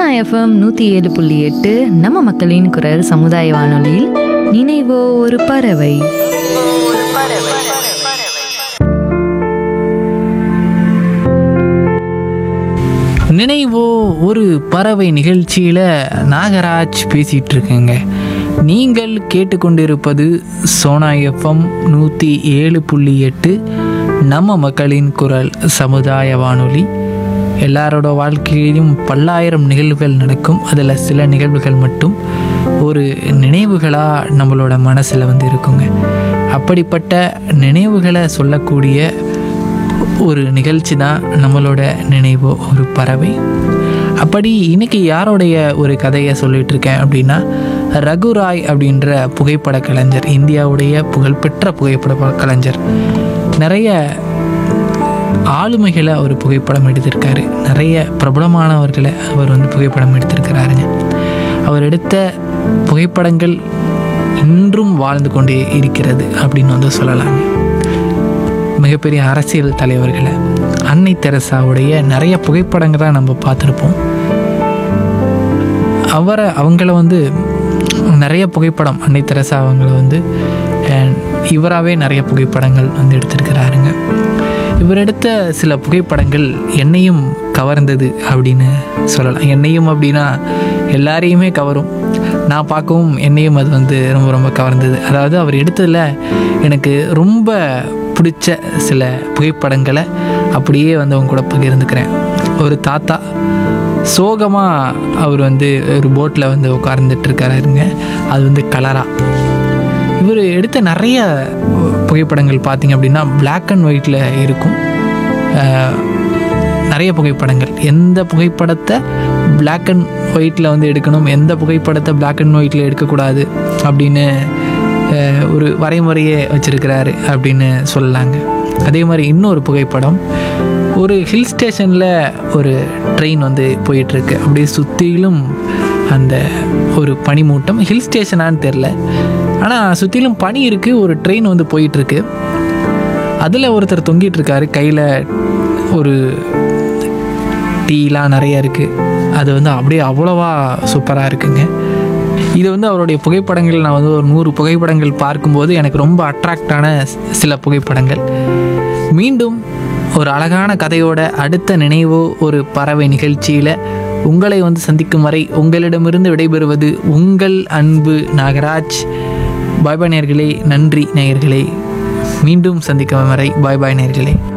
FM நூற்றி ஏழு புள்ளி எட்டு நம்ம மக்களின் குரல் சமுதாய வானொலியில் நினைவோ ஒரு பறவை நினைவோ ஒரு பறவை நிகழ்ச்சியில் நாகராஜ் பேசிகிட்டு இருக்கேங்க நீங்கள் கேட்டுக்கொண்டிருப்பது சோனா எஃப்எம் நூற்றி ஏழு புள்ளி எட்டு நம்ம மக்களின் குரல் சமுதாய வானொலி எல்லாரோட வாழ்க்கையிலும் பல்லாயிரம் நிகழ்வுகள் நடக்கும் அதில் சில நிகழ்வுகள் மட்டும் ஒரு நினைவுகளாக நம்மளோட மனசில் வந்து இருக்குங்க அப்படிப்பட்ட நினைவுகளை சொல்லக்கூடிய ஒரு நிகழ்ச்சி தான் நம்மளோட நினைவோ ஒரு பறவை அப்படி இன்னைக்கு யாருடைய ஒரு கதையை சொல்லிட்டு இருக்கேன் அப்படின்னா ரகுராய் அப்படின்ற புகைப்பட கலைஞர் இந்தியாவுடைய புகழ்பெற்ற புகைப்பட கலைஞர் நிறைய ஆளுமைகளை அவர் புகைப்படம் எடுத்திருக்காரு நிறைய பிரபலமானவர்களை அவர் வந்து புகைப்படம் எடுத்திருக்கிறாருங்க அவர் எடுத்த புகைப்படங்கள் இன்றும் வாழ்ந்து கொண்டே இருக்கிறது அப்படின்னு வந்து சொல்லலாங்க மிகப்பெரிய அரசியல் தலைவர்களை அன்னை தெரசாவுடைய நிறைய புகைப்படங்களை நம்ம பார்த்துருப்போம் அவரை அவங்கள வந்து நிறைய புகைப்படம் அன்னை தெரசா அவங்கள வந்து இவராகவே நிறைய புகைப்படங்கள் வந்து எடுத்திருக்கிறாருங்க இவர் எடுத்த சில புகைப்படங்கள் என்னையும் கவர்ந்தது அப்படின்னு சொல்லலாம் என்னையும் அப்படின்னா எல்லாரையுமே கவரும் நான் பார்க்கவும் என்னையும் அது வந்து ரொம்ப ரொம்ப கவர்ந்தது அதாவது அவர் எடுத்ததில் எனக்கு ரொம்ப பிடிச்ச சில புகைப்படங்களை அப்படியே வந்து அவங்க கூட பகிர்ந்துக்கிறேன் ஒரு தாத்தா சோகமாக அவர் வந்து ஒரு போட்டில் வந்து உட்கார்ந்துட்டு இருக்காருங்க அது வந்து கலராக இவர் எடுத்த நிறைய புகைப்படங்கள் பார்த்தீங்க அப்படின்னா பிளாக் அண்ட் ஒயிட்டில் இருக்கும் அஹ், நிறைய புகைப்படங்கள் எந்த புகைப்படத்தை பிளாக் அண்ட் ஒயிட்டில் வந்து எடுக்கணும் எந்த புகைப்படத்தை பிளாக் அண்ட் ஒயிட்டில் எடுக்கக்கூடாது அப்படின்னு அஹ், ஒரு வரைமுறையே வச்சுருக்கிறாரு அப்படின்னு சொல்லலாங்க அதே மாதிரி இன்னொரு புகைப்படம் ஒரு ஹில் ஸ்டேஷனில் ஒரு ட்ரெயின் வந்து போயிட்டுருக்கு அப்படியே சுற்றிலும் அந்த ஒரு பனிமூட்டம் ஹில் ஸ்டேஷனான்னு தெரில ஆனால் சுற்றிலும் பனி இருக்குது ஒரு ட்ரெயின் வந்து போயிட்டுருக்கு அதில் ஒருத்தர் தொங்கிட்டு இருக்காரு கையில் ஒரு டீலாம் நிறைய இருக்குது அது வந்து அப்படியே அவ்வளோவா சூப்பராக இருக்குங்க இது வந்து அவருடைய புகைப்படங்கள் நான் வந்து ஒரு நூறு புகைப்படங்கள் பார்க்கும்போது எனக்கு ரொம்ப அட்ராக்டான சில புகைப்படங்கள் மீண்டும் ஒரு அழகான கதையோட அடுத்த நினைவோ ஒரு பறவை நிகழ்ச்சியில் உங்களை வந்து சந்திக்கும் வரை உங்களிடமிருந்து விடைபெறுவது உங்கள் அன்பு நாகராஜ் பாய் பாய் நேயர்களே நன்றி நேயர்களே மீண்டும் சந்திக்கும் வரை பாய் பாய் நேயர்களே